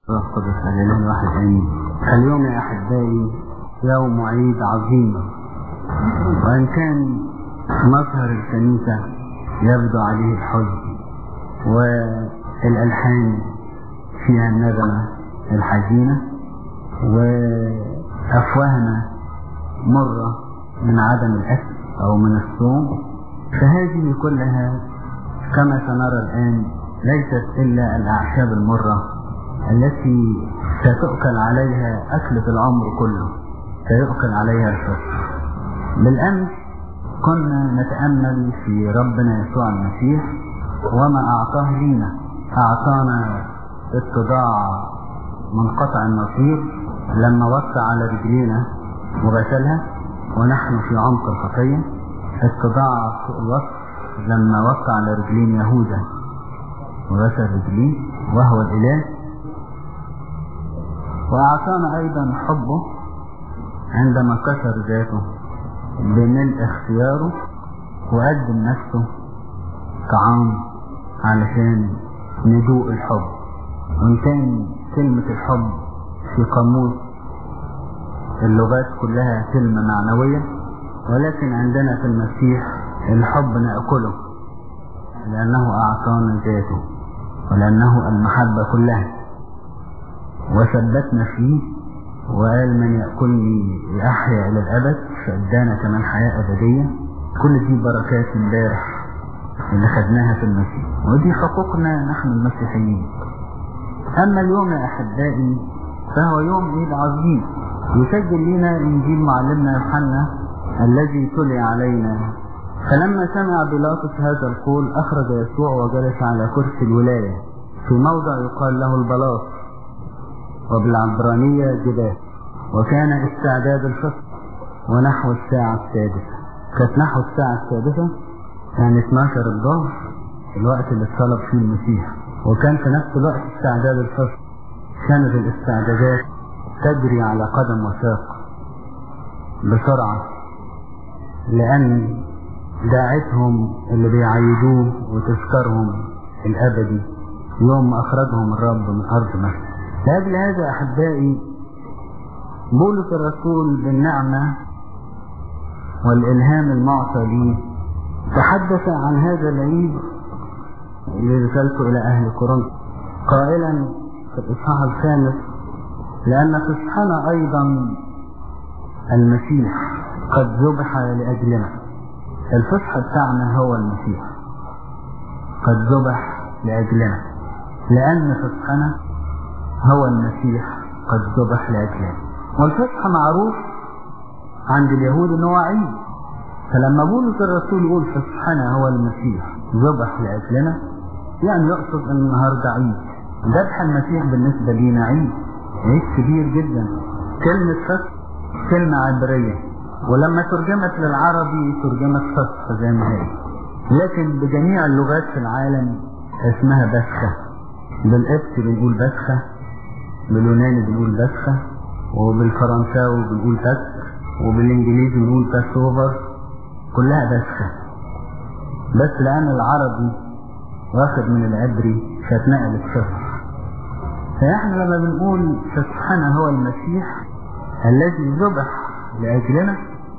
روح قدس الإله الواحد آمين اليوم يا أحبائي يوم عيد عظيم وإن كان مظهر الكنيسة يبدو عليه الحزن والألحان فيها النغمة الحزينة وأفواهنا مرة من عدم الأكل أو من الصوم فهذه كلها كما سنرى الآن ليست إلا الأعشاب المرة التي ستؤكل عليها أكلة العمر كله سيؤكل عليها الفطر بالأمس كنا نتأمل في ربنا يسوع المسيح وما أعطاه لينا أعطانا اتضاع منقطع النصير لما وقع على رجلينا وغسلها ونحن في عمق الخطية اتضاع في الوصف لما وقع على رجلين يهوذا وغسل رجليه وهو الإله وأعطانا أيضا حبه عندما كسر ذاته بملء اختياره وقدم نفسه طعام علشان ندوق الحب وإن كان كلمة الحب في قاموس اللغات كلها كلمة معنوية ولكن عندنا في المسيح الحب نأكله لأنه أعطانا ذاته ولأنه المحبة كلها وثبتنا فيه وقال من يأكلني يحيا إلى الأبد فأدانا كمان حياة أبدية كل دي بركات امبارح اللي خدناها في المسيح ودي حقوقنا نحن المسيحيين أما اليوم يا أحبائي فهو يوم عيد عظيم يسجل لنا إنجيل معلمنا يوحنا الذي تلي علينا فلما سمع بيلاطس هذا القول أخرج يسوع وجلس على كرسي الولاية في موضع يقال له البلاط وبالعبرانية جباه وكان استعداد الفطر ونحو الساعة السادسة كانت نحو الساعة السادسة يعني 12 الظهر الوقت اللي اتصلب فيه المسيح وكان في نفس الوقت استعداد الفطر كانت الاستعدادات تجري على قدم وساق بسرعة لأن داعتهم اللي بيعيدوه وتذكرهم الأبدي يوم ما أخرجهم الرب من أرض مصر لأجل هذا أحبائي بولس الرسول بالنعمة والإلهام المعطى لي تحدث عن هذا العيد اللي رسلته إلى أهل كورنثوس قائلا في الإصحاح الخامس لأن فصحنا أيضا المسيح قد ذبح لأجلنا الفصح بتاعنا هو المسيح قد ذبح لأجلنا لأن فصحنا هو المسيح قد ذبح لأجلنا والفصح معروف عند اليهود ان هو عيد فلما بولس الرسول يقول فصحنا هو المسيح ذبح لأجلنا يعني يقصد ان النهارده عيد ذبح المسيح بالنسبة لينا عيد عيد كبير جدا كلمة فصح كلمة عبرية ولما ترجمت للعربي ترجمت فصح زي ما هي لكن بجميع اللغات في العالم اسمها بسخة بالقبط بنقول بسخة باليوناني بنقول بسخة وبالفرنساوي بنقول بسخ وبالانجليزي بنقول باسوفر كلها بسخة بس لان العربي واخد من العبري فاتنقلت فصح فاحنا لما بنقول فصحنا هو المسيح الذي ذبح لأجلنا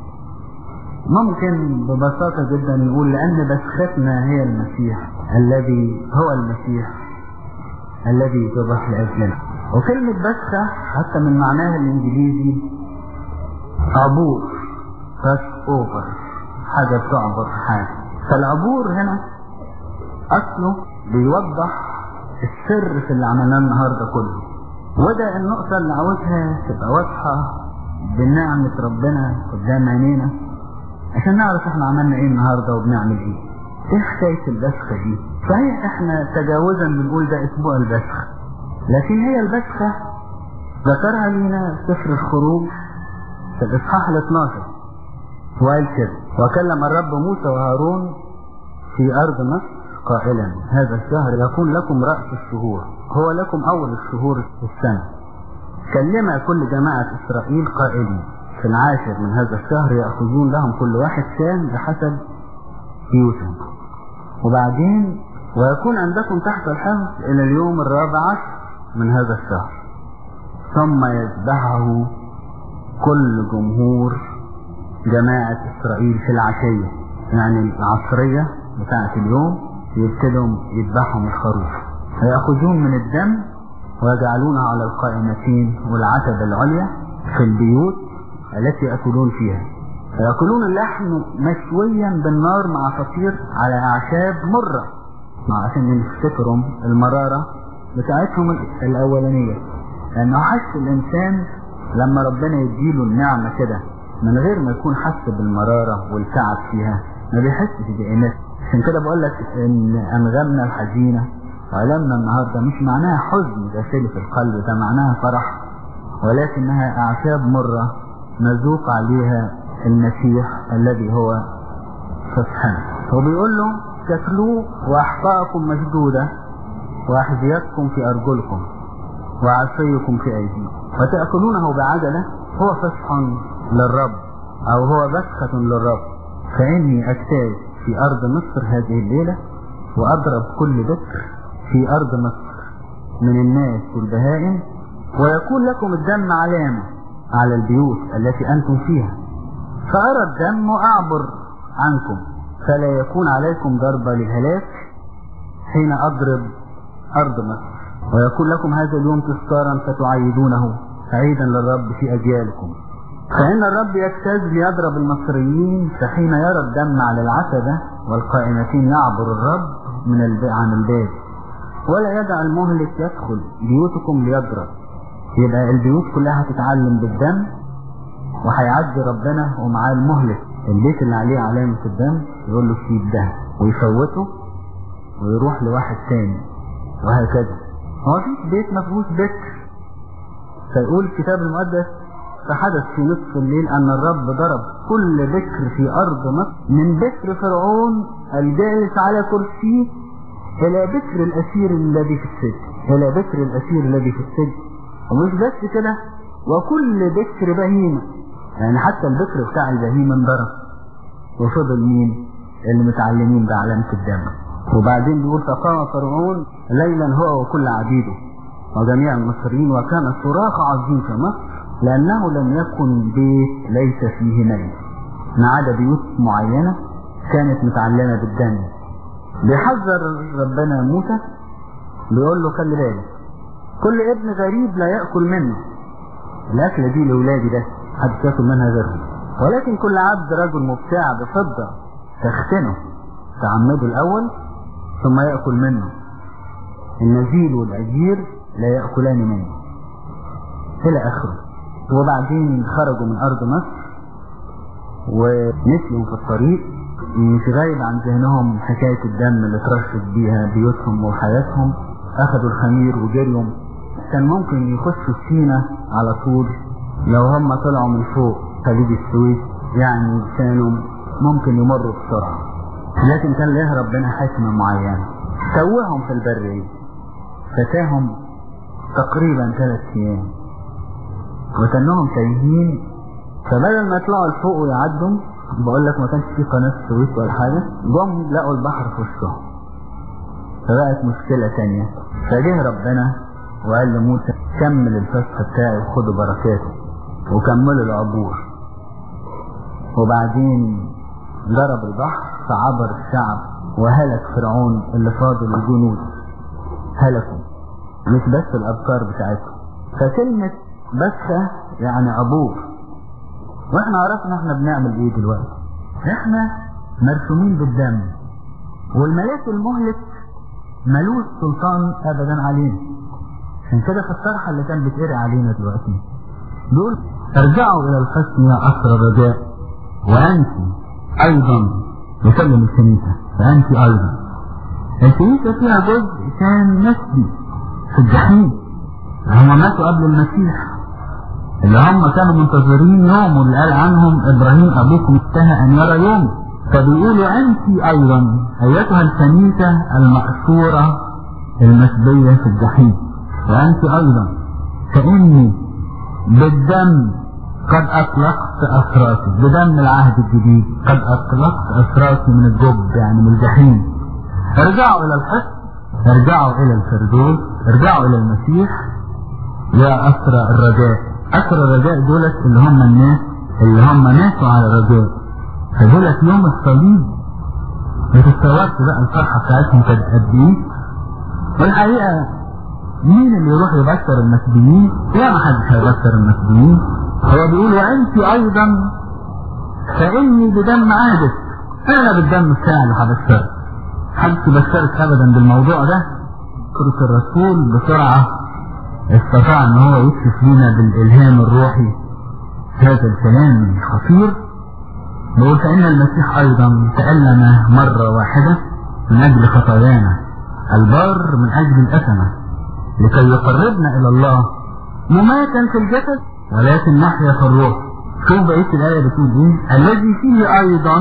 ممكن ببساطة جدا نقول لأن بسختنا هي المسيح الذي هو المسيح الذي ذبح لأجلنا وكلمة بسخة حتى من معناها الإنجليزي عبور باس اوفر حاجة تعبر حاجة فالعبور هنا أصله بيوضح السر في اللي عملناه النهارده كله وده النقطة اللي عاوزها تبقى واضحة بنعمة ربنا قدام عينينا عشان نعرف احنا عملنا ايه النهارده وبنعمل ايه. ايه حكاية البسخة دي؟ صحيح احنا تجاوزا بنقول ده اسبوع البسخة. لكن هي البسخة ذكرها لينا سفر الخروج في الاصحاح ال 12 وقال كده وكلم الرب موسى وهارون في ارض مصر قائلا هذا الشهر يكون لكم رأس الشهور هو لكم أول الشهور السنة كلم كل جماعة إسرائيل قائلين في العاشر من هذا الشهر يأخذون لهم كل واحد كان بحسب بيوتهم وبعدين ويكون عندكم تحت الحفظ إلى اليوم الرابع عشر من هذا الشهر ثم يذبحه كل جمهور جماعة إسرائيل في العشية يعني العصرية بتاعة اليوم يبتدوا يذبحهم الخروف فيأخذون من الدم ويجعلونه على القائمتين والعتبة العليا في البيوت التي يأكلون فيها فيأكلون اللحم مشويا بالنار مع فطير على أعشاب مرة عشان نفتكروا المرارة بتاعتهم الأولانية لأنه حس الإنسان لما ربنا يديله النعمة كده من غير ما يكون حس بالمرارة والتعب فيها ما بيحسش بقيمتها عشان كده بقول لك ان انغامنا الحزينة وألمنا النهاردة مش معناها حزن داخلي في القلب ده معناها فرح ولكنها أعشاب مرة نذوق عليها المسيح الذي هو سبحانه هو بيقول له تاكلوه وأحقاءكم مشدودة وأحذيتكم في أرجلكم وعصيكم في أيديكم وتأكلونه بعجلة هو فسح للرب أو هو بسخة للرب فإني أجتاز في أرض مصر هذه الليلة وأضرب كل بكر في أرض مصر من الناس والبهائم ويكون لكم الدم علامة على البيوت التي أنتم فيها فأرى الدم وأعبر عنكم فلا يكون عليكم ضربة للهلاك حين أضرب أرض مصر ويكون لكم هذا اليوم تذكارا فتعيدونه عيدا للرب في أجيالكم فإن الرب يجتاز ليضرب المصريين فحين يرى الدم على العتبة والقائمتين يعبر الرب من الب... عن الباب ولا يدع المهلك يدخل بيوتكم ليضرب يبقى البيوت كلها هتتعلم بالدم وهيعدي ربنا ومعاه المهلك البيت اللي عليه علامة الدم يقول له سيب ده ويفوته ويروح لواحد تاني وهكذا هو في بيت ما فيهوش بكر فيقول الكتاب المقدس فحدث في نصف الليل أن الرب ضرب كل بكر في أرض مصر من بكر فرعون الجالس على كرسيه إلى بكر الأسير الذي في السجن إلى بكر الأسير الذي في السجن ومش بس كده وكل بكر بهيمة يعني حتى البكر بتاع البهيمة انضرب وفضل مين اللي متعلمين بعلامة الدم وبعدين بيقول فقام فرعون ليلا هو وكل عبيده وجميع المصريين وكان صراخ عظيم في مصر لأنه لم يكن بيت ليس فيه ميت ما عدا بيوت معينة كانت متعلمة بالدم بيحذر ربنا موسى بيقول له خلي بالك كل ابن غريب لا يأكل منه الأكلة دي لأولادي ده محدش ياكل منها غيرهم ولكن كل عبد رجل مبتاع بفضة تختنه تعمده الأول ثم يأكل منه النزيل والأجير لا يأكلان منه إلى آخره وبعدين خرجوا من أرض مصر ونسيوا في الطريق مش غايب عن ذهنهم حكاية الدم اللي اترشت بيها بيوتهم وحياتهم أخذوا الخمير وجريوا كان ممكن يخشوا سينا على طول لو هم طلعوا من فوق خليج السويس يعني كانوا ممكن يمروا بسرعة لكن كان له ربنا حكمة معينة توهم في البرية فتاهم تقريبا ثلاث ايام وكانهم تايهين فبدل ما يطلعوا لفوق ويعدوا بقول لك ما كانش في قناة السويس ولا حاجة جم لقوا البحر في وشهم فبقت مشكلة تانية فجه ربنا وقال لموسى كمل الفسخ بتاعي وخدوا بركاته وكملوا العبور وبعدين ضرب البحر فعبر الشعب وهلك فرعون اللي فاضل الجنود هلكوا مش بس الأبكار بتاعتهم فكلمة بسة يعني عبور واحنا عرفنا احنا بنعمل ايه دلوقتي احنا مرسومين بالدم والملاك المهلك ملوش سلطان ابدا علينا عشان كده في الصرحة اللي كان بتقري علينا دلوقتي دول ارجعوا الى الحسن يا اسر الرجاء وانت ايضا يكلم الكنيسة وانت ايضا الكنيسة فيها جزء كان نسبي في الجحيم هم ماتوا قبل المسيح اللي هم كانوا منتظرين يوم اللي قال عنهم ابراهيم ابوكم اشتهى ان يرى يوم فبيقولوا انت ايضا ايتها الكنيسة المأسورة المسبية في الجحيم وانت ايضا فاني بالدم قد اطلقت اسراتي بدم العهد الجديد قد اطلقت اسراتي من الجب يعني من الجحيم ارجعوا الى الحصن ارجعوا الى الفردوس ارجعوا الى المسيح يا اسرى الرجاء اسرى الرجاء دولت اللي هم الناس اللي هم ماتوا على الرجاء فدولت يوم الصليب ما تتصورش بقى الفرحه بتاعتهم كانت قد ايه والحقيقه مين اللي يروح يبشر المسيحيين؟ لا ما حدش هيبشر المسيحيين هو بيقول وانت ايضا فاني بدم عادت انا بالدم بتاعي اللي هبشرك محدش يبشرك ابدا بالموضوع ده كرة الرسول بسرعة استطاع ان هو يكشف لنا بالالهام الروحي هذا الكلام الخطير بيقول فان المسيح ايضا تألم مرة واحدة من اجل خطايانا البار من اجل الاثمة لكي يقربنا الى الله مماتا في الجسد ولكن نحيا في الروح شوف بقية الآية بتقول ايه الذي فيه ايضا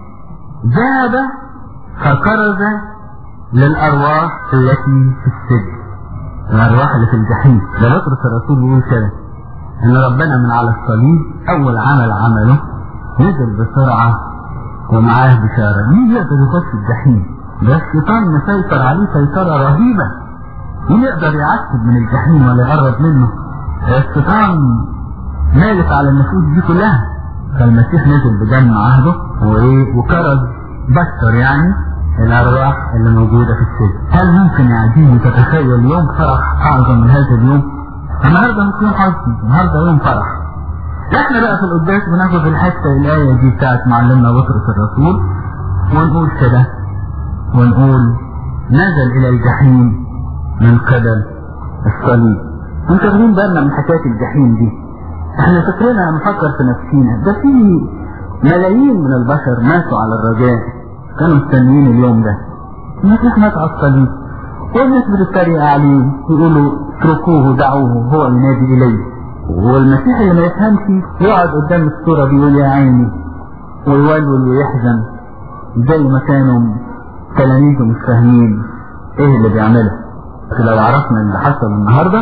ذهب فكرز للأرواح التي في السجن الأرواح اللي في الجحيم ده بطرس الرسول بيقول كده إن ربنا من على الصليب أول عمل عمله نزل بسرعة ومعاه بشارة مين يقدر يخش الجحيم ده الشيطان مسيطر عليه سيطرة رهيبة مين يقدر يعتب من الجحيم ولا يقرب منه الشيطان مالك على النفوس دي كلها فالمسيح نزل بدم عهده وايه وكرز بشر يعني الارواح اللي موجوده في السجن هل ممكن يا عزيزي تتخيل يوم فرح اعظم من هذا اليوم النهارده مش يوم حزن النهارده يوم فرح احنا بقى في القداس بناخد الحته الايه دي بتاعت معلمنا بطرس الرسول ونقول كده ونقول نزل الى الجحيم من قبل الصليب انتوا واخدين بالنا من حكايه الجحيم دي احنا فاكرينها نفكر في نفسينا ده في ملايين من البشر ماتوا على الرجاء كانوا مستنيين اليوم ده المسيح مات على الصليب والناس بتتريق عليه يقولوا اتركوه دعوه هو ينادي اليه والمسيح اللي ما يفهمش يقعد قدام الصوره دي يقول يا عيني ويولول ويحزن زي ما كانوا تلاميذه مش فاهمين ايه اللي بيعمله لو عرفنا اللي حصل النهارده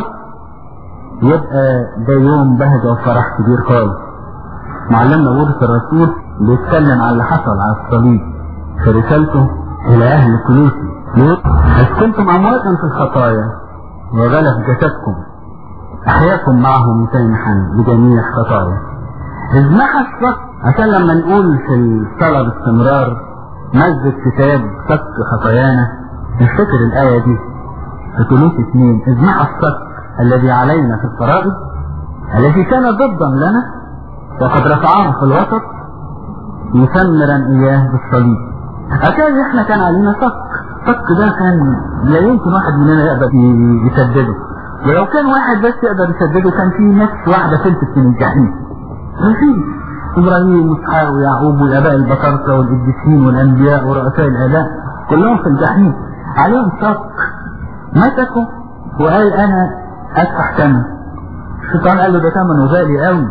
يبقى ده يوم بهجة وفرح كبير خالص معلمنا بولس الرسول بيتكلم عن اللي حصل على الصليب في رسالته إلى أهل كلوسي يقول إذ كنتم أمواتا في الخطايا وغلف جسدكم أحياكم معه مسامحا بجميع خطايا إذ محى الصك عشان لما نقول في الصلاة باستمرار مزج كتاب صك خطايانا نفتكر الآية دي في كلوسي اثنين إذ محى الصك الذي علينا في الفرائض الذي كان ضدا لنا وقد رفعه في الوسط مسمرا اياه بالصليب اكاد احنا كان علينا صك صك ده كان لا يمكن واحد مننا يقدر يسدده ولو كان واحد بس يقدر يسدده كان في نفس واحدة فلتت من الجحيم مفيش ابراهيم واسحاق ويعقوب والاباء البطاركه والقديسين والانبياء ورؤساء الاباء كلهم في الجحيم عليهم صك مسكوا وقال انا ادفع ثمن الشيطان قال له ده ثمنه غالي قوي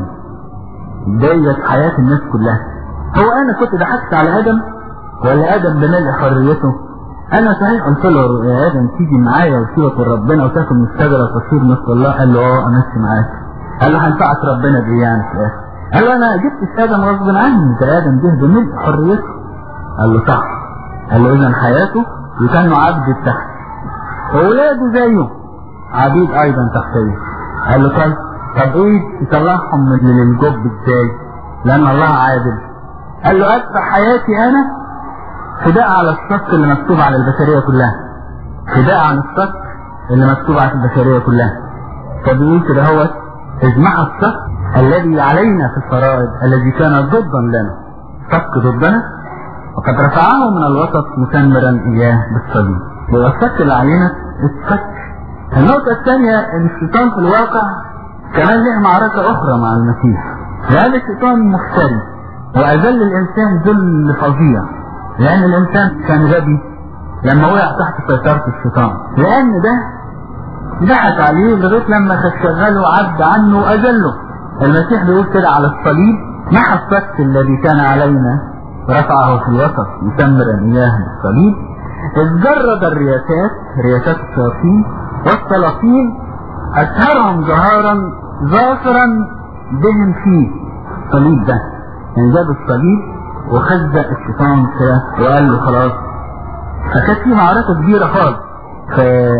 ديت حياة الناس كلها هو انا كنت ضحكت على ادم ولا ادم بملء حريته انا صحيح قلت له يا ادم تيجي معايا وسيبك من ربنا وتاكل من الشجره وتصير مثل الله قال له اه امشي معاك قال له هنفعك ربنا بايه يعني في الاخر قال له انا جبت ادم غصب عني ده ادم جه بملء حريته قال له صح قال له اذا حياته يكون عبد تحت واولاده زيه عبيد ايضا تحتيه قال له طيب طب ايه يطلعهم من الجب ازاي لان الله عادل قال له ادفع حياتي انا فداء على الصك اللي مكتوب على البشريه كلها فداء عن الصك اللي مكتوب على البشريه كلها فبيقول كده هو اجمع الصك الذي علينا في الفرائض الذي كان ضدا لنا صك ضدنا وقد رفعه من الوسط مسمرا اياه بالصليب يبقى الصك اللي علينا الصك النقطة الثانية ان الشيطان في الواقع كمان له معركة اخرى مع المسيح لان الشيطان مفتري واذل الانسان ذل فظيع لان الانسان كان غبي لما وقع تحت سيطرة الشيطان لان ده ضحك عليه لغاية لما شغله وعد عنه واذله المسيح بيقول كده على الصليب محى الصك الذي كان علينا رفعه في الوسط مسمرا اياه بالصليب اذ جرد الرياسات رياسات الشياطين والسلاطين أشهرهم ظهارا ظافرا بهم فيه الصليب ده يعني جاب الصليب وخزق الشيطان كده وقال له خلاص فكانت في معركة كبيرة خالص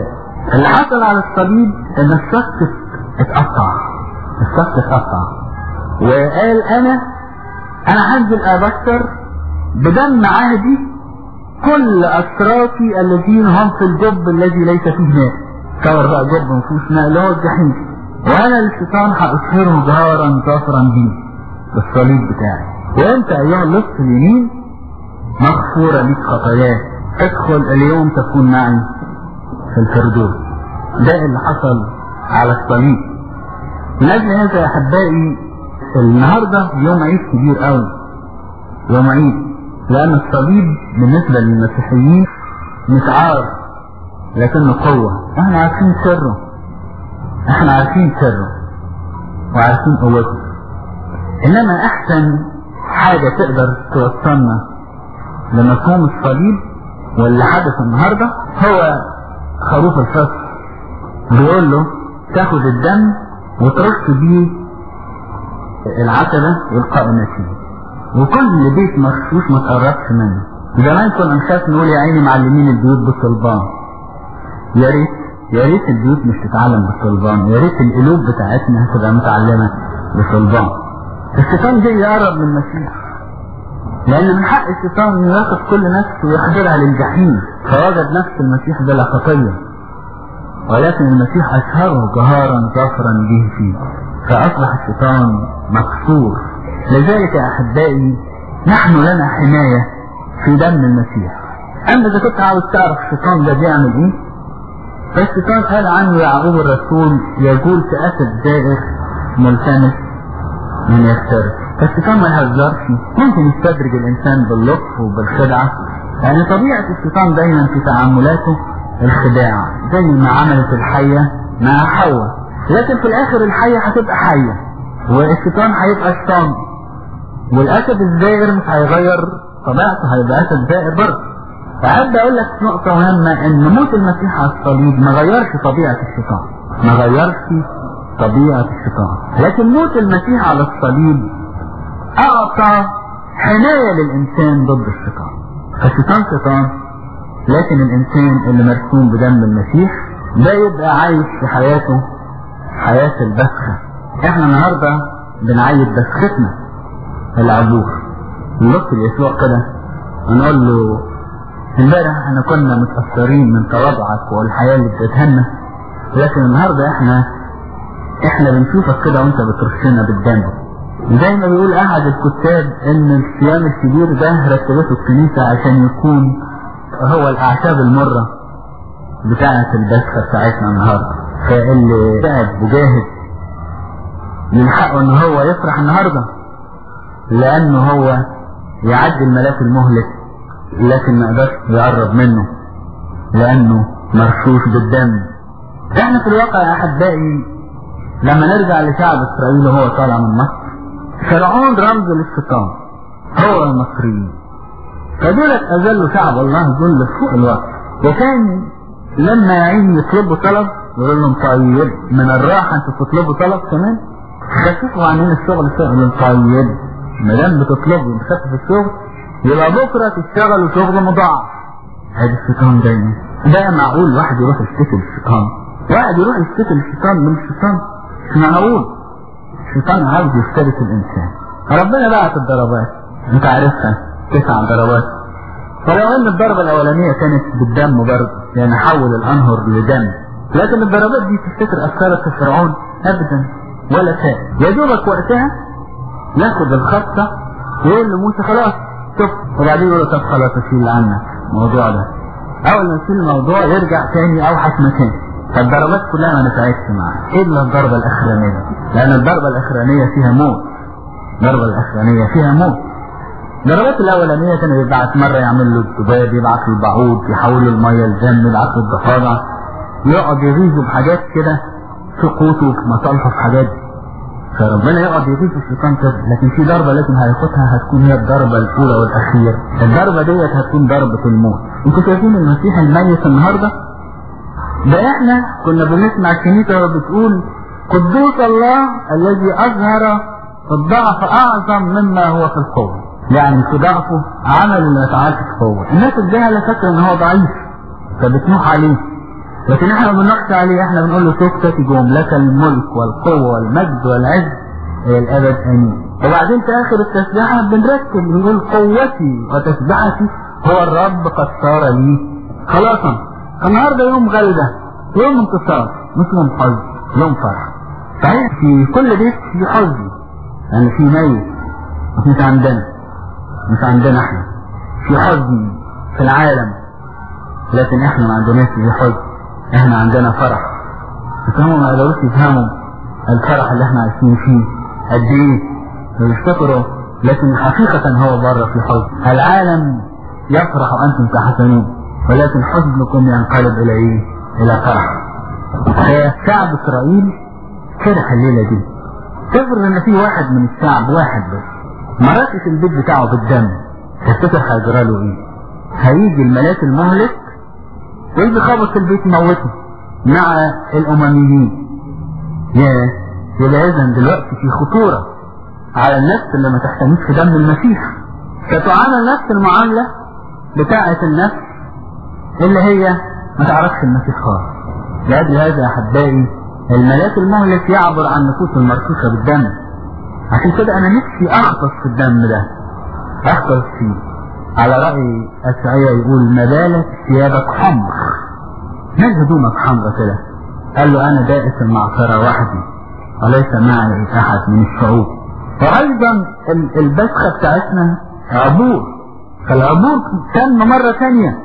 اللي حصل على الصليب ان الشخص اتقطع الشخص اتقطع وقال انا انا هنزل ابشر بدم عهدي كل اسراتي الذين هم في الجب الذي ليس فيه ماء تصور بقى جب ما فيهوش ماء اللي هو الجحيم وانا الشيطان هاشهره جهارا ظافرا بيه بالصليب بتاعي وانت ايها اللص اليمين مغفورة ليك خطاياك ادخل اليوم تكون معي في الفردوس ده اللي حصل على الصليب من اجل هذا يا احبائي النهارده يوم عيد كبير قوي يوم عيد لان الصليب بالنسبه للمسيحيين مش عار لكنه قوه احنا عارفين سره احنا عارفين سره وعارفين قوته انما احسن حاجه تقدر توصلنا لمفهوم الصليب واللي حدث النهارده هو خروف الفصل بيقول له تاخد الدم وترش بيه العتبة والقائمتين وكل بيت مرشوش ما تقربش منه زمان كنا نخاف نقول يا عيني معلمين البيوت بالصلبان يا ريت يا ريت البيوت مش تتعلم بالصلبان يا ريت القلوب بتاعتنا تبقى متعلمة بالصلبان الشيطان جاي يقرب من المسيح لأن من حق الشيطان إنه ياخد كل نفس ويحضرها للجحيم فوجد نفس المسيح بلا خطية ولكن المسيح أشهره جهارا ظافرا به فيه فأصبح الشيطان مكسور لذلك يا أحبائي نحن لنا حماية في دم المسيح أما إذا كنت عاوز تعرف الشيطان ده بيعمل إيه فالشيطان قال عنه يعقوب الرسول يقول كأسد زائر ملتمس من يخترق فالشيطان ما يهزرش ممكن يستدرج الإنسان باللطف وبالخدعة يعني طبيعة الشيطان دايما في تعاملاته الخداع زي ما عملت الحية مع حواء لكن في الاخر الحية هتبقى حية والشيطان هيبقى شيطان والاسد الزائر مش هيغير طبيعته هيبقى اسد زائر برضه فأحب اقول لك نقطة مهمة ان موت المسيح على الصليب ما غيرش طبيعة الشيطان ما غيرش طبيعة الشيطان لكن موت المسيح على الصليب اعطى حماية للانسان ضد الشيطان فالشيطان شيطان لكن الانسان اللي مرسوم بدم المسيح ده يبقى عايش في حياته حياة البسخة احنا النهاردة بنعيد بسختنا العبور نبص ليسوع كده ونقول له امبارح احنا كنا متأثرين من تواضعك والحياة اللي بتتهنى لكن النهاردة احنا احنا بنشوفك كده وانت بترشنا بالدم زي ما بيقول احد الكتاب ان الصيام الكبير ده رتبته الكنيسة عشان يكون هو الاعشاب المرة بتاعة البسخة بتاعتنا النهاردة فاللي تعب وجاهد من حقه ان هو يفرح النهاردة لانه هو يعدي الملاك المهلك لكن ما قدرش يقرب منه لانه مرشوش بالدم احنا في الواقع يا احبائي لما نرجع لشعب اسرائيل وهو طالع من مصر فرعون رمز للشيطان هو المصريين فدولت اذلوا شعب الله ذل فوق الوقت وكان لما يعين يطلبوا طلب يقول لهم طيب من الراحة انتوا تطلبوا طلب كمان خففوا عنين الشغل شغل طيب ما دام بتطلبوا نخفف الشغل يبقى بكرة تشتغلوا شغل مضاعف هذا الشيطان دايما ده معقول واحد يروح يشتكي للشيطان واحد يروح يشتكي للشيطان من الشيطان مش معقول الشيطان عاوز يفترس الانسان ربنا بعت الضربات انت عارفها تسع ضربات ولو ان الضربة الاولانية كانت بالدم برضه يعني حول الانهر لدم لكن الضربات دي تفتكر اثرت في فرعون ابدا ولا شيء يا دوبك وقتها ياخد الخطة ويقول لموسى خلاص شوف وبعدين يقول له طب خلاص اشيل عنك الموضوع ده اول ما يشيل الموضوع يرجع تاني اوحش مكان فالضربات كلها ما نفعتش معاه الا الضربة الاخرانية لان الضربة الاخرانية فيها موت الضربة الاخرانية فيها موت الضربات الاولانية كان يبعت مرة يعمل له الذباب يبعت له البعوض يحول له المية الجم يبعت له الضفادع يقعد يغيظه بحاجات كده في قوته وفي مصالحه في حاجات دي فربنا يقعد يغيظ الشيطان كده لكن في ضربة لازم هياخدها هتكون هي الضربة الأولى والأخيرة الضربة ديت هتكون ضربة الموت انتوا شايفين المسيح الميت النهاردة ده احنا كنا بنسمع الكنيسة وبتقول قدوس الله الذي أظهر الضعف أعظم مما هو في القوة يعني في ضعفه عمل اللي يتعالج في قوة الناس الجهلة فاكرة ان هو ضعيف فبتنوح عليه لكن احنا ما بنحكي عليه احنا بنقول له تكتك جم لك الملك والقوة والمجد والعز الى الابد امين وبعدين في اخر التسبيحة بنرتب بنقول قوتي وتسبحتي هو الرب قد صار لي خلاصا النهارده يوم غلبة يوم انتصار مش يوم حزن يوم فرح صحيح في كل بيت في حزن يعني في ميت مش عندنا مش عندنا احنا في حزن في العالم لكن احنا ما عندناش في حزن احنا عندنا فرح يفهموا ما قدروش يفهموا الفرح اللي احنا عايشين فيه قد ايه ويفتكروا لكن حقيقة هو بره في حزن العالم يفرح وانتم تحزنون ولكن حزنكم ينقلب الى ايه الى فرح شعب اسرائيل فرح الليلة دي تفرض ان في واحد من الشعب واحد بس مراتش البيت بتاعه بالدم تفتكر هيجرى له ايه هيجي الملاك المهلك ويجي خابط في البيت يموته مع الامميين يا يبقى اذا دلوقتي في خطورة على النفس اللي ما تحتميش في دم المسيح فتعامل نفس المعاملة بتاعة النفس اللي هي ما تعرفش المسيح خالص لأجل هذا يا أحبائي الملاك المهلك يعبر عن النفوس المرصوصة بالدم عشان كده أنا نفسي أغطس في الدم ده أغطس فيه على رأي أشعية يقول ما بالك ثيابك حمر مال هدومك حمرة كده قال له أنا دائس المعصرة وحدي وليس معي أحد من الشعوب وأيضا البسخة بتاعتنا عبور فالعبور تم مرة ثانية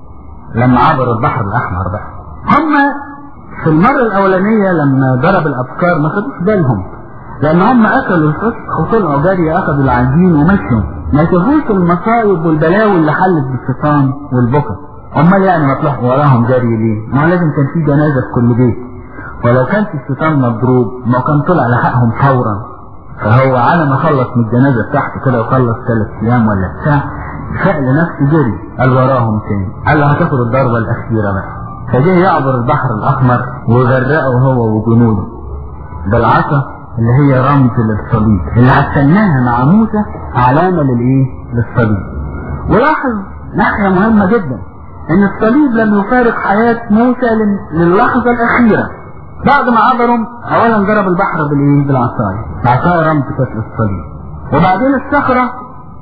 لما عبروا البحر الأحمر بقى هم في المرة الأولانية لما ضرب الأبكار ما خدوش بالهم لأن هم أكلوا الفسق وطلعوا جري أخذوا العجين ومشوا ما شافوش المصايب والبلاوي اللي حلت بالشيطان والبكا امال يعني ما طلعوا وراهم جري ليه؟ ما لازم كان في جنازة في كل بيت ولو كان في الشيطان مضروب ما كان طلع لحقهم فورا فهو على ما خلص من الجنازة بتاعته كده وخلص ثلاث ايام ولا بتاع فعل نفسه جري قال وراهم تاني قال له هتاخد الضربة الأخيرة بقى فجه يعبر البحر الأحمر وغرقه هو وجنوده بالعصا اللي هي رمز للصليب اللي هستناها مع موسى علامة للايه للصليب ولاحظ ناحية مهمة جدا ان الصليب لم يفارق حياة موسى للحظة الاخيرة بعد ما عبروا اولا ضرب البحر بالايه بالعصاية العصاية رمز كانت للصليب وبعدين الصخرة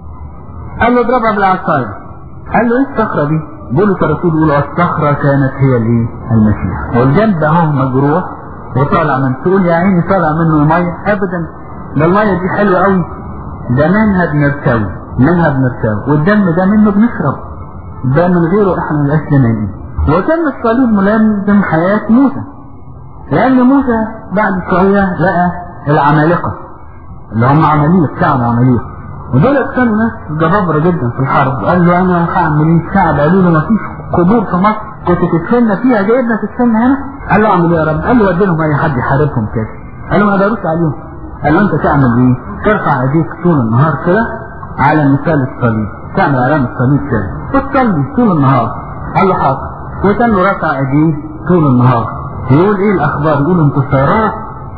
قال له اضربها بالعصاية قال له ايه الصخرة دي بولس الرسول يقول الصخرة كانت هي الايه المسيح والجنب اهو مجروح وطالع من تقول يا عيني طالع منه المية ابدا ده المية دي حلوة قوي ده منها بنرتوي منها بنرتوي والدم ده منه بنشرب ده من غيره احنا مبقاش لنا ايه وكان الصليب ملازم حياة موسى لان موسى بعد شوية لقى العمالقة اللي هم عماليق شعب عماليق ودول كانوا ناس جبابرة جدا في الحرب قال له انا هعمل ايه الشعب قالوا له مفيش قبور في مصر كنت تدفن فيها جايبنا تدفن هنا قال له اعمل ايه يا رب قال له ودي لهم اي حد يحاربهم كده قال له ما اقدروش عليهم قال له انت تعمل ايه ترفع ايديك طول النهار كده على مثال الصليب تعمل علامة الصليب كده وتصلي طول النهار قال له حاضر وكان له رفع ايديه طول النهار يقول ايه الاخبار يقول انتصارات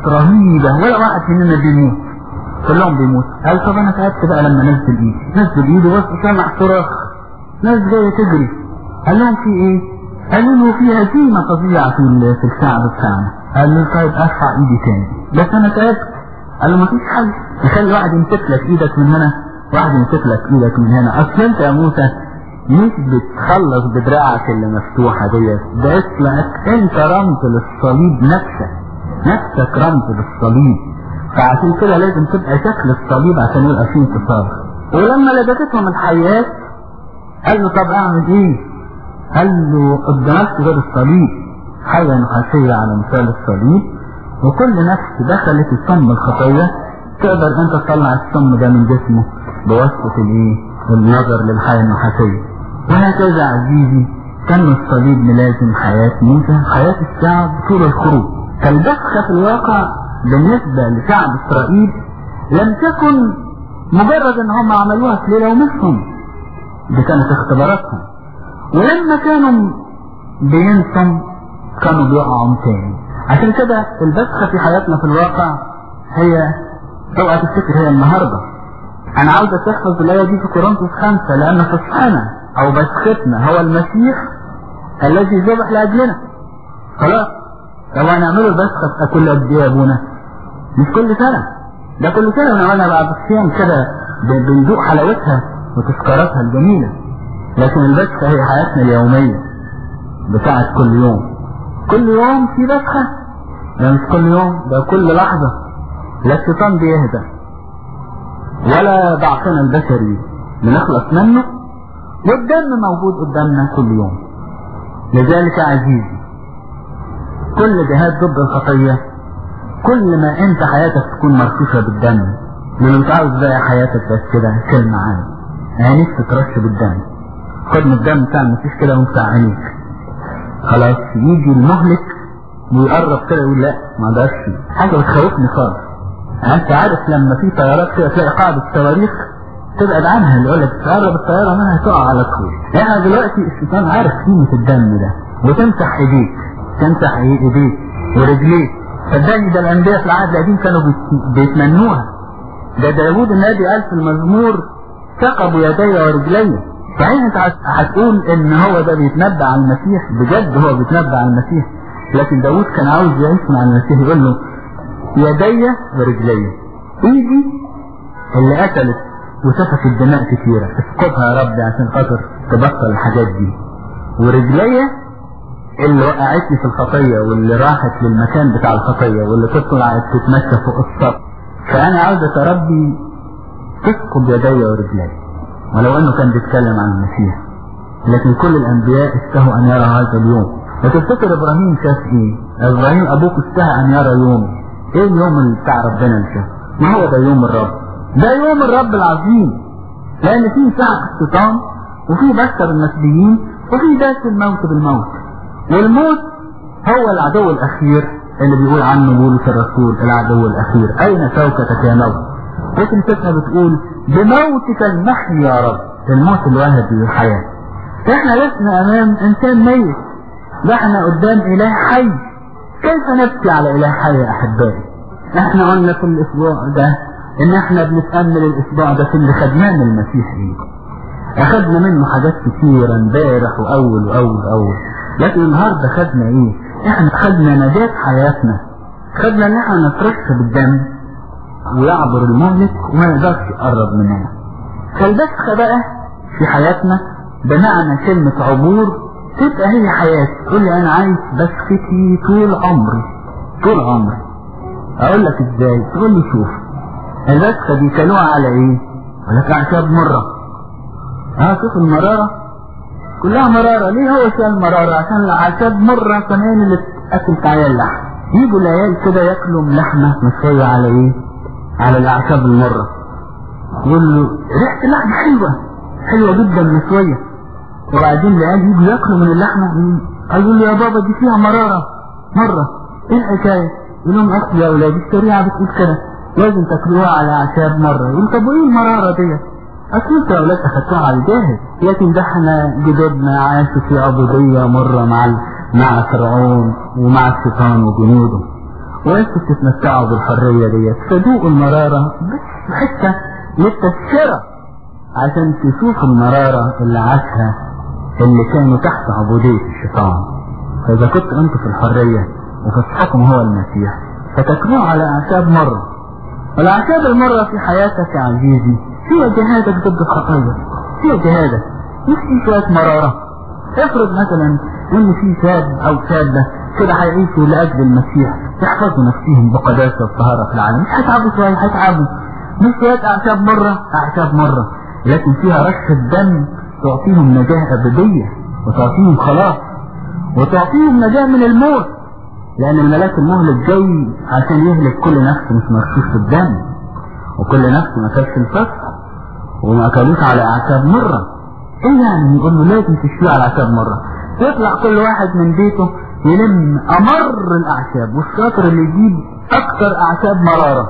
رهيبة ولا واحد مننا بيموت كلهم بيموتوا قال طب انا تعبت بقى لما نزل ايدي نزل ايده بس سمع صراخ ناس جايه تجري قال لهم في ايه قالوا له في هزيمة فظيعة في في الشعب بتاعنا قال له طيب ارفع ايدي تاني بس انا تعبت قال له مفيش حل تخلي واحد يمسك لك ايدك من هنا واحد يمسك لك ايدك من هنا اصل انت يا موسى مش بتخلص بدراعك اللي مفتوحة ديت ده اسمك انت رمز للصليب نفسك نفسك رمز للصليب فعشان كده لازم تبقى شكل الصليب عشان يبقى فيه انتصار ولما لبستهم الحياة قال له طب اعمل ايه قال له قدمت غير الصليب حية نحاسية على مثال الصليب وكل نفس دخلت السم الخطية تقدر انت تطلع السم ده من جسمه بواسطة الايه النظر للحياة النحاسية وهكذا عزيزي كان الصليب ملازم حياة موسى حياة الشعب طول الخروج فالبسخة في الواقع بالنسبة لشعب اسرائيل لم تكن مجرد ان هم عملوها في ليلة ونصفهم دي كانت اختباراتهم ولما كانوا بينسوا كانوا بيقعوا تاني عشان كده البسخة في حياتنا في الواقع هي اوعى تفتكر هي النهاردة انا عاوزة تحفظ الاية دي في كورنثوس خمسة لان فصحنا او بسختنا هو المسيح الذي ذبح لاجلنا خلاص طب هنعمله البسخة كل قد ايه يا ابونا مش كل سنة ده كل سنة بنعملها بعد الصيام كده ب- بندوق حلاوتها وتذكاراتها الجميلة لكن البسخة هي حياتنا اليومية بتاعت كل يوم كل يوم في بسخة ده مش كل يوم ده كل لحظة لا الشيطان بيهدى ولا ضعفنا البشري بنخلص منه والدم موجود قدامنا كل يوم لذلك عزيزي كل جهاد ضد الخطية كل ما انت حياتك تكون مرشوشة بالدم لانه مش عاوز بقى حياتك بس كده كلمة عام عينيك تترش بالدم خد من الدم بتاع المسيح كده وانت عينيك خلاص يجي المهلك ويقرب كده يقول لا ما اقدرش حاجة بتخوفني خالص يعني انت عارف لما في طيارات كده تلاقي قاعدة صواريخ تبعد عنها اللي يقول لك تقرب الطيارة منها تقع على طول احنا دلوقتي الشيطان عارف قيمة الدم ده وتمسح ايديك تمسح ايديك ورجليك صدقني ده الانبياء في العهد القديم كانوا بيت- بيتمنوها ده داوود النبي قال في المزمور ثقبوا يدي ورجلي صحيح انت هت- هتقول ان هو ده بيتنبأ عن المسيح بجد هو بيتنبأ عن المسيح لكن داوود كان عاوز يعيش مع المسيح يقول له يدي ورجلي ايدي اللي قتلت وسفكت دماء كتيرة اسقطها يا رب عشان خاطر تبطل الحاجات دي ورجلي اللي وقعتني في الخطية واللي راحت للمكان بتاع الخطية واللي تطلع تتمشى فوق السطح فأنا عاوزة يا ربي تسقط يدي ورجلي ولو أنه كان بيتكلم عن المسيح لكن كل الأنبياء اشتهوا أن يرى هذا اليوم وتفتكر إبراهيم شاف إيه؟ إبراهيم أبوك اشتهى أن يرى يوم إيه اليوم اللي بتاع ربنا اللي شافه؟ ما هو ده يوم الرب ده يوم الرب العظيم لأن فيه ساعة الشيطان وفي بشر المسيحيين وفي داس الموت بالموت والموت هو العدو الأخير اللي بيقول عنه بولس الرسول العدو الأخير أين شوكتك يا موت وكنيستنا بتقول بموتك المحي يا رب الموت الواحد للحياة احنا لسنا أمام إنسان ميت ده احنا قدام إله حي كيف نبكي على إله حي يا أحبائي احنا قلنا في الأسبوع ده إن احنا بنتأمل الأسبوع ده في اللي خدناه من المسيح ايه أخدنا منه حاجات كتيرة امبارح وأول وأول وأول لكن النهاردة خدنا إيه؟ إحنا خدنا نجاة حياتنا خدنا إن إحنا نترش بالدم ويعبر المهلك وما يقدرش يقرب مننا فالبسخة بقى في حياتنا بمعنى كلمة عبور تبقى هي حياتي تقول لي أنا عايز بسختي طول عمري طول عمري أقول لك إزاي؟ تقول لي شوف البسخة دي كلوها على إيه؟ أقول لك أعشاب مرة ها شوف المرارة كلها مرارة ليه هو شال مرارة عشان الأعشاب مرة كمان اللي تأكل في عيال اللحم يجوا العيال كده ياكلوا من لحمة مشوية على ايه على الأعشاب المرة يقول له ريحة اللحمة حلوة حلوة جدا مشوية وبعدين العيال يجوا ياكلوا من اللحمة يقول له يا بابا دي فيها مرارة مرة ايه الحكاية يقول لهم اصل يا اولاد الشريعة بتقول كده لازم تاكلوها على أعشاب مرة يقول طب وايه المرارة ديت أصل انت يا أولاد أخدتوها على الجاهز لكن ده احنا جدودنا عاشوا في عبودية مرة مع ال... مع فرعون ومع الشيطان وجنوده وانتوا بتتمتعوا بالحرية ديت فدوقوا المرارة بس حتة للتذكرة عشان تشوفوا المرارة اللي عاشها اللي كانوا تحت عبودية الشيطان فإذا كنت أنتوا في الحرية وفسحكم هو المسيح فتكلوه على أعشاب مرة والأعشاب المرة في حياتك يا عزيزي هي جهادك ضد الخطايا هي جهادك مش في شوية مرارة افرض مثلا ان في شاب او شابة كده هيعيشوا لاجل المسيح يحفظوا نفسهم بقداسة والطهارة في العالم مش هيتعبوا شوية هيتعبوا مش شوية اعشاب مرة اعشاب مرة لكن فيها رشة دم تعطيهم نجاة ابدية وتعطيهم خلاص وتعطيهم نجاة من الموت لان الملاك المهلك جاي عشان يهلك كل نفس مش مرشوش في الدم وكل نفس ما كانش الفصل وما اكلوش على اعشاب مرة ايه يعني يقول له لازم تشوي على اعشاب مرة يطلع كل واحد من بيته يلم امر الاعشاب والشاطر اللي يجيب اكتر اعشاب مرارة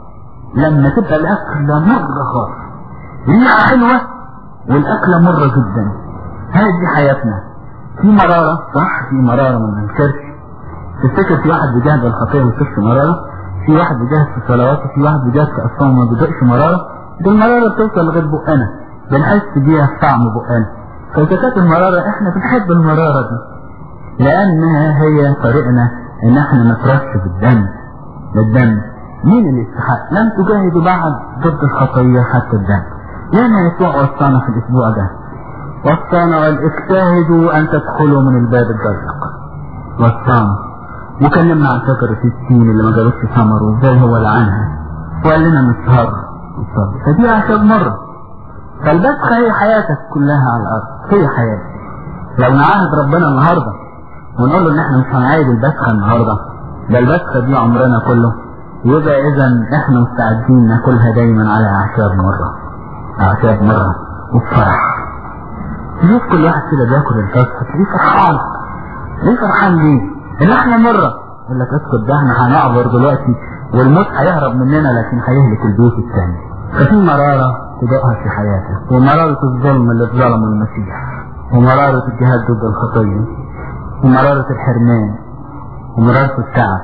لما تبقى الاكلة مرة خالص ريحة حلوة والاكلة مرة جدا هذه حياتنا في مرارة صح في مرارة ما ننكرش تفتكر في واحد بيجاهد الخطية ما يشوفش مرارة في واحد بيجاهد في صلواته في واحد بيجاهد في أصوام ما بيدقش مرارة دي المرارة بتوصل لغاية بقنا بنحس بيها في طعم بقنا فإذا كانت المرارة احنا بنحب المرارة دي لأنها هي طريقنا إن احنا نترش بالدم بالدم مين اللي يستحق؟ لم تجاهدوا بعد ضد الخطية حتى الدم لأن يسوع وصانا في الأسبوع ده وصانا قال اجتهدوا أن تدخلوا من الباب الضيق وصانا وكلمنا عن شجرة التين اللي ما جابتش ثمر وازاي هو لعنها وقال لنا نسهر نصلي فدي عشان مرة فالبسخة هي حياتك كلها على الأرض هي حياتك لو نعاهد ربنا النهاردة ونقول له ان احنا مش هنعيد البسخة النهاردة ده البسخة دي عمرنا كله يبقى اذا احنا مستعدين ناكلها دايما على اعشاب مرة اعشاب مرة وبفرح شوف كل واحد كده بياكل الفسخة تلاقيه فرحان ليه فرحان ليه؟ ان احنا مرة يقول لك اسكت ده احنا هنعبر دلوقتي والموت هيهرب مننا لكن هيهلك البيوت الثاني ففي مرارة تدوقها في حياتك ومرارة الظلم اللي ظلمه المسيح ومرارة الجهاد ضد الخطية ومرارة الحرمان ومرارة التعب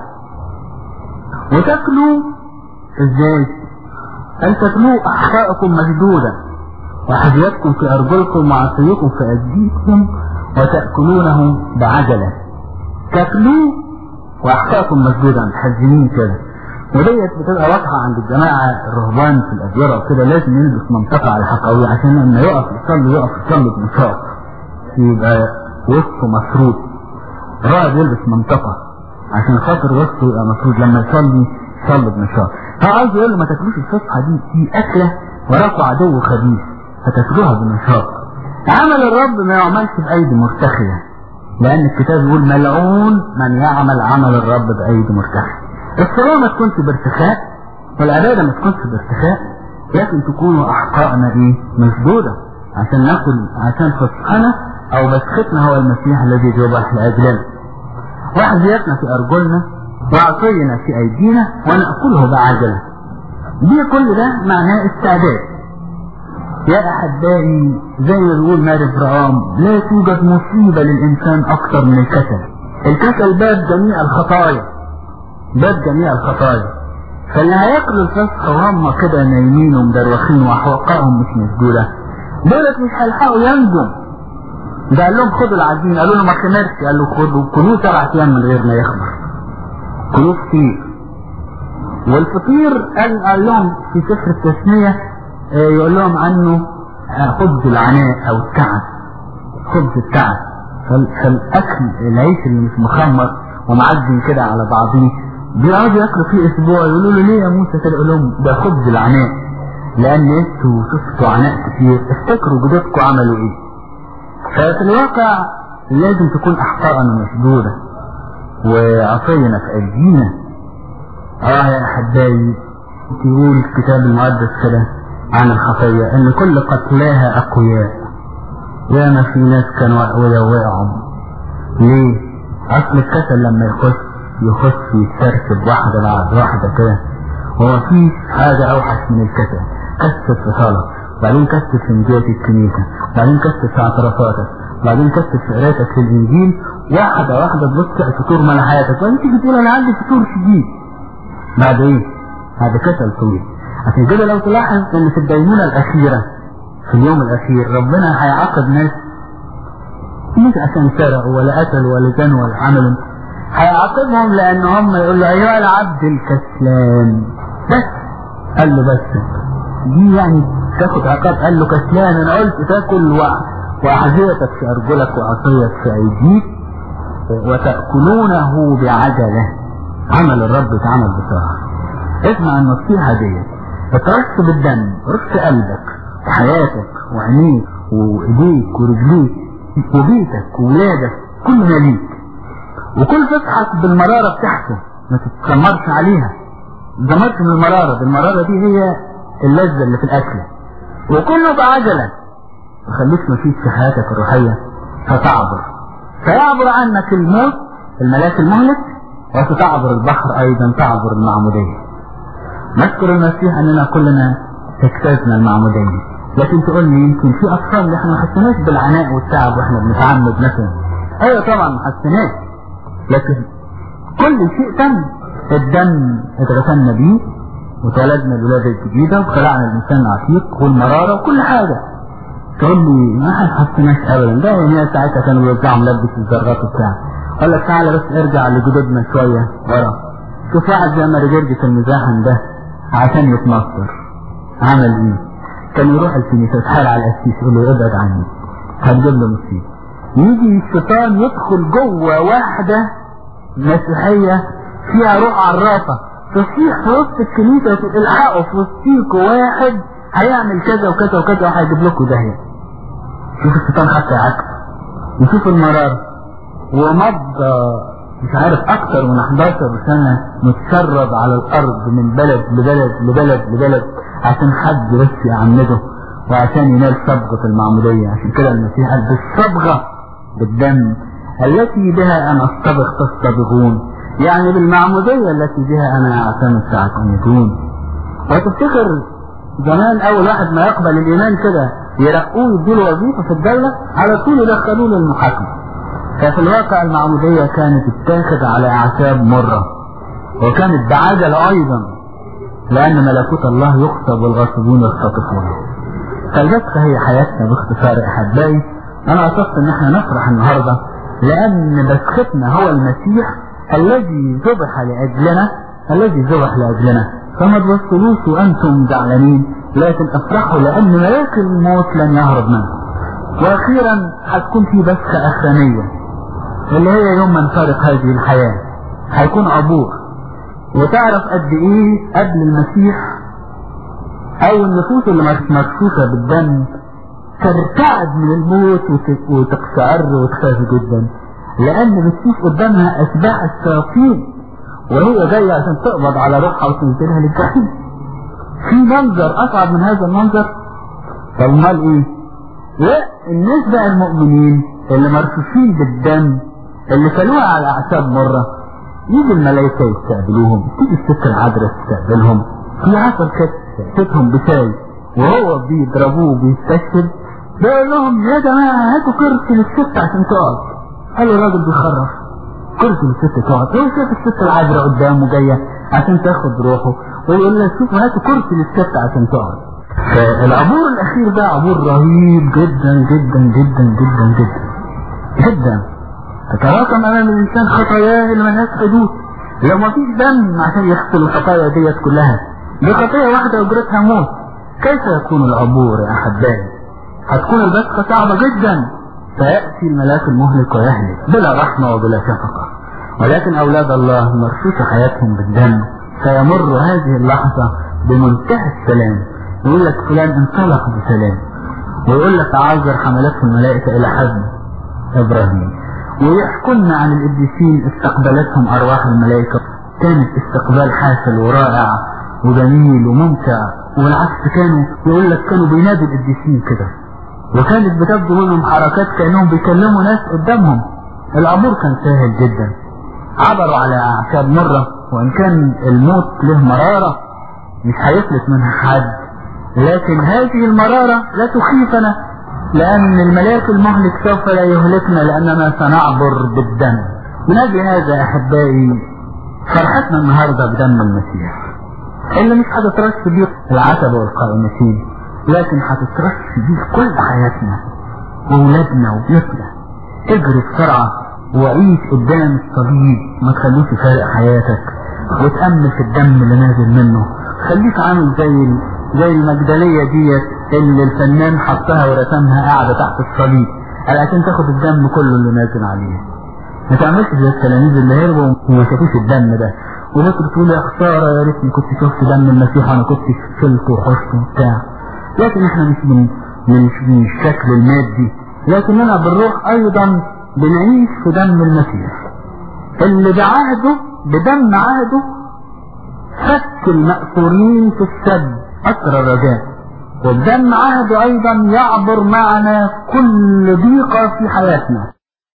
وتاكلوا ازاي ان تاكلوا احشائكم مشدودة وحذيتكم في ارجلكم وعصيكم في ايديكم وتأكلونه بعجلة تاكلوه واحشائكم مشدودة متحزنين كده وديت بتبقى واضحة عند الجماعة الرهبان في الأديرة وكده لازم يلبس منطقة على حقوية عشان لما يقف يصلي يقف يصلي بنشاط يبقى وسطه مفروض الراهب يلبس منطقة عشان خاطر وسطه يبقى مفروض لما يصلي يصلي بنشاط فعاوز يقول له ما تاكلوش الفصحى دي دي أكلة وراكوا عدو خبيث فتاكلوها بنشاط عمل الرب ما يعملش بأيدي مرتخية لأن الكتاب يقول ملعون من يعمل عمل الرب بأيدي مرتخية الصلاة ما تكونش بارتخاء والعبادة ما تكونش بارتخاء لكن تكونوا أحقائنا إيه مشدودة عشان ناكل عشان فصحنا أو مسختنا هو المسيح الذي ذبح لأجلنا وحذيتنا في أرجلنا وعصينا في أيدينا ونأكله بعجلة دي كل ده معناه استعداد يا أحبائي زي ما بيقول ماري فرعون لا توجد مصيبة للإنسان أكثر من الكسل الكسل باب جميع الخطايا باب جميع الخطايا فاللي هياكلوا الفسخ وهم كده نايمين ومدروخين وحوقائهم مش مسدودة دولت مش هيلحقوا ينجوا ده قال لهم خدوا العجين قالوا له ما خمرش قال له خدوا كلوه سبع ايام من غير ما يخمر كلوه فطير والفطير قال, قال لهم في سفر التسمية يقول لهم عنه خبز العناء او التعب خبز التعب فالاكل العيش اللي مش مخمر ومعجن كده على بعضيه بيقعدوا ياكلوا فيه اسبوع يقولوا له ليه يا موسى كده يقول لهم ده خبز العناء لان انتوا شفتوا عناء كتير افتكروا جدودكم عملوا ايه ففي الواقع لازم تكون احقائنا مشدودة وعصينا في ايدينا اه يا احبائي يقول الكتاب المقدس كده عن الخطية ان كل قتلاها اقوياء ياما في ناس كانوا اقوياء وقعوا ليه اصل الكسل لما يخش يخش يترتب واحدة بعد واحدة كده ومفيش حاجة اوحش من الكسل كسل في صلاة بعدين كسل في مجيئة الكنيسة بعدين كسل في اعترافاتك بعدين كسل في قراءتك في الانجيل واحدة واحدة تبص على فطور مال حياتك وانت تيجي تقول انا عندي فطور شديد بعد ايه؟ بعد كسل طويل عشان كده لو تلاحظ ان في الدينونة الاخيرة في اليوم الاخير ربنا هيعاقب ناس مش عشان سرقوا ولا قتلوا ولا زنوا ولا عملوا هيعاقبهم لان هم يقولوا ايها العبد الكسلان بس قال له بس دي يعني تاخد عقاب قال له كسلان انا قلت تاكل واحذيتك في ارجلك وعصيك في ايديك وتأكلونه بعجلة عمل الرب اتعمل بسرعة اسمع النصيحة دي اترش بالدم رش قلبك وحياتك وعينيك وايديك ورجليك وبيتك وولادك كل ما ليك وكل تصحك بالمرارة بتاعته ما تتسمرش عليها دمرت من المرارة المرارة دي هي اللذة اللي في الأكل وكله بعجلة ما خليك مفيد في حياتك الروحية فتعبر فيعبر عنك الموت الملاك المهلك وستعبر البحر أيضا تعبر المعمودية نذكر المسيح أننا كلنا اجتزنا المعمودية لكن تقول لي يمكن في أطفال احنا ما حسناش بالعناء والتعب واحنا بنتعمد مثلا أيوة طبعا ما حسناش لكن كل شيء تم الدم اتغسلنا بيه واتولدنا الولادة الجديدة وخلعنا الإنسان العتيق والمرارة وكل حاجة تقول لي ما حسناش أبدا ده يعني ساعتها كانوا بيوزعوا ملبس الذرات وبتاع قال لك تعالى بس ارجع لجدودنا شوية ورا شوف واحد زي مرجرجة المزاحم ده عشان يتنصر عمل ايه كان يروح الكنيسة يتحايل على القسيس يقول له ابعد عني هتجيب له مصيبة يجي الشيطان يدخل جوه واحدة مسيحية فيها روح عرافة تصيح في وسط الكنيسة وتقول الحقوا في وسطيكوا واحد هيعمل كذا وكذا وكذا وهيجيب لكم داهية شوف الشيطان حتى يعكس يشوف المرار ومضى مش عارف اكتر من 11 سنة متشرد على الارض من بلد لبلد لبلد لبلد عشان حد بس يعمده وعشان ينال صبغة المعمودية عشان كده المسيح قال بالصبغة بالدم التي بها انا اصطبغ تصطبغون يعني بالمعمودية التي بها انا اعتمد ساعة ان يكون وتفتكر زمان اول واحد ما يقبل الايمان كده يرقوه يديله وظيفة في الدولة على طول يدخلوه للمحاكمة ففي الواقع المعمودية كانت اتاخد على اعتاب مرة وكانت بعجل ايضا لان ملكوت الله يخطب والغاصبون يختطفونه فالبسخة هي حياتنا باختصار احبائي انا قصدت ان احنا نفرح النهاردة لان بسختنا هو المسيح الذي ذبح لاجلنا الذي ذبح لاجلنا فما تبصلوش وانتم زعلانين لكن افرحوا لان ملاك الموت لن يهرب منكم واخيرا هتكون في بسخة اخرانية اللي هي يوم ما نفارق هذه الحياة هيكون عبور وتعرف قد ايه قبل المسيح او النفوس اللي مكفوفة بالدم ترتعد من الموت وتقشعر وتخاف جدا لان بتشوف قدامها اشباح الشياطين وهي جاية عشان تقبض على روحها وتنزلها للجحيم في منظر اصعب من هذا المنظر فالمال ايه لا الناس بقى المؤمنين اللي مرفوشين بالدم اللي كلوها على اعتاب مرة يجي الملائكة يستقبلوهم تيجي الست العذراء تستقبلهم في عسل كده تأتيتهم بشاي وهو بيضربوه بيستشهد بيقول لهم يا جماعة هاتوا كرسي للست عشان تقعد قالوا الراجل بيخرف كرسي للست تقعد هو شاف الست العذراء قدامه جاية عشان تاخد روحه ويقول لها شوفوا هاتوا كرسي للست عشان تقعد فالعبور الاخير ده عبور رهيب جدا جدا جدا جدا جدا جدا تتراكم امام الانسان خطاياه اللي ملهاش حدود لو ما فيش دم عشان يغسل الخطايا ديت كلها دي خطيه واحده اجرتها موت كيف يكون العبور يا احبائي هتكون البسخه صعبه جدا فياتي الملاك المهلك ويهلك بلا رحمه وبلا شفقه ولكن اولاد الله مرشوش حياتهم بالدم فيمر هذه اللحظه بمنتهى السلام يقول لك فلان انطلق بسلام ويقول لك عازر حملته الملائكة إلى حزم إبراهيم ويحكون عن القديسين استقبلتهم أرواح الملائكة كانت استقبال حافل ورائع وجميل وممتع والعكس كانوا يقول لك كانوا بينادوا القديسين كده وكانت بتبدو منهم حركات كأنهم بيكلموا ناس قدامهم العبور كان سهل جدا عبروا على أعشاب مرة وإن كان الموت له مرارة مش هيفلت منها حد لكن هذه المرارة لا تخيفنا لأن الملاك المهلك سوف لا يهلكنا لأننا سنعبر بالدم من أجل هذا أحبائي فرحتنا النهاردة بدم المسيح اللي مش هتترش بيه العتبة والقائمتين لكن هتترش بيه كل حياتنا وولادنا وبيوتنا اجري بسرعة وعيش قدام الصليب ما تخليش فارق حياتك وتأمل في الدم اللي نازل منه خليك عامل زي زي المجدلية ديت اللي الفنان حطها ورسمها قاعدة تحت الصليب قال عشان تاخد الدم كله اللي نازل عليه ما تعملش زي التلاميذ اللي هربوا وما شافوش الدم ده وبكر تقول يا خسارة يا ريتني كنت شفت دم المسيح انا كنت شلت وحشت وبتاع لكن احنا مش من من من الشكل المادي لكننا بالروح ايضا بنعيش في دم المسيح اللي بعهده بدم عهده فك المأسورين في السد أسر الرجاء وبدم عهده أيضا يعبر معنا كل ضيقة في حياتنا